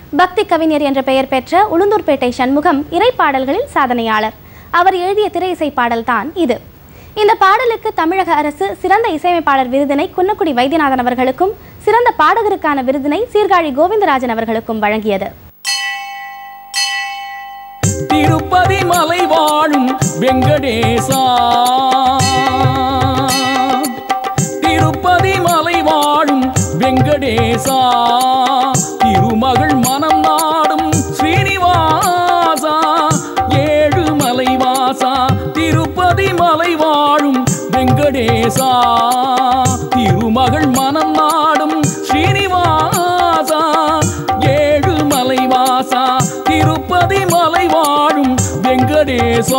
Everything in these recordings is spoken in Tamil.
பக்தி கவிஞர் என்ற பெயர் பெற்ற உளுந்தூர்பேட்டை சண்முகம் இறைப்பாடல்களில் சாதனையாளர் அவர் எழுதிய திரை இசை பாடல் தான் இது இந்த பாடலுக்கு தமிழக அரசு சிறந்த இசையமைப்பாளர் விருதினை குன்னக்குடி வைத்தியநாதன் அவர்களுக்கும் சிறந்த பாடகருக்கான விருதினை சீர்காழி கோவிந்தராஜன் அவர்களுக்கும் வழங்கியது திருப்பதி மலை வாழும் வெங்கடேசா திருப்பதி மலை வாழும் வெங்கடேசா திருமகள் மனம் நாடும் ஸ்ரீனிவாசா ஏழு மலை வாசா திருப்பதி மலை வாழும் வெங்கடேசா திருமகள் மனம் நாடும் ஸ்ரீனிவாசா ஏழு மலை வாசா திருப்பதி மலை வாழும் வெங்கடேசா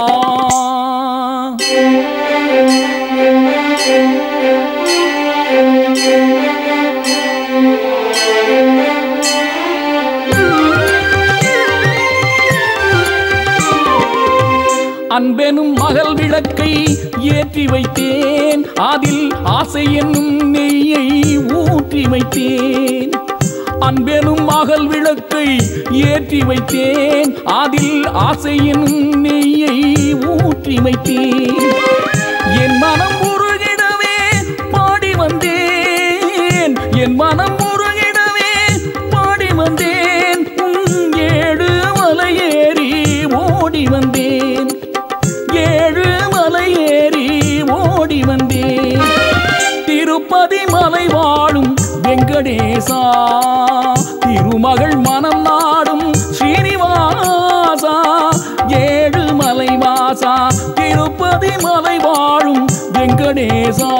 அன்பெனும் மகள் விளக்கை ஏற்றி வைத்தேன் அதில் ஆசை என்னும் நெய்யை ஊற்றி வைத்தேன் அன்பெனும் மகள் விளக்கை ஏற்றி வைத்தேன் அதில் ஆசை என்னும் நெய்யை ஊற்றி வைத்தேன் என் மனம் உருகிடவே பாடி வந்தேன் என் மனம் உருகிடவே பாடி வந்தேன் உன் ஏழு மலையேறி ஓடி வந்தேன் ஏழு மலையேறி ஓடி வந்தேன் திருப்பதி மலை வாழும் வெங்கடேசா திருமகள் மனம் நாடும் ஸ்ரீனிவாசா ஏழு மலை வாசா திருப்பதி மலை வாழும் வெங்கடேசா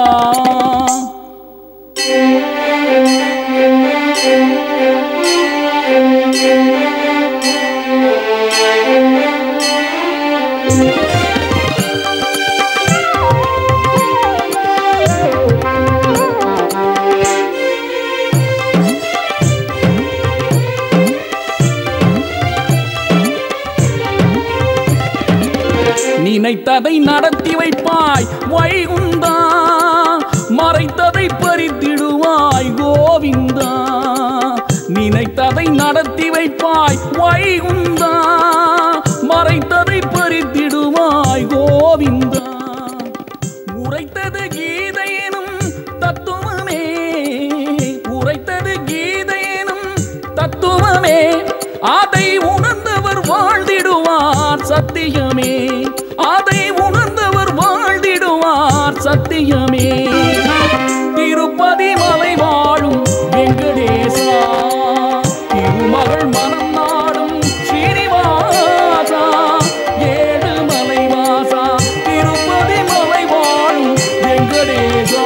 நினைத்ததை நடத்தி வைப்பாய் வைகுந்தா மறைத்ததை பறித்திடுவாய் கோவிந்தா நினைத்ததை நடத்தி வைப்பாய் வைகுந்தா மறைத்ததை பறித்திடுவாய் கோவிந்தா உரைத்தது கீதையெனும் தத்துவமே உரைத்தது கீதையெனும் தத்துவமே அதை உணர்ந்தவர் வாழ்ந்திடுவார் சத்தியமே அதை உணர்ந்தவர் வாழ்ந்திடுவார் சத்தியமே திருப்பதி மலை வாழும் வெங்கடேசா திருமகள் மனம் நாடும் ஸ்ரீனிவாசா ஏழு மலை வாசா திருப்பதி மலை வாழும் வெங்கடேசா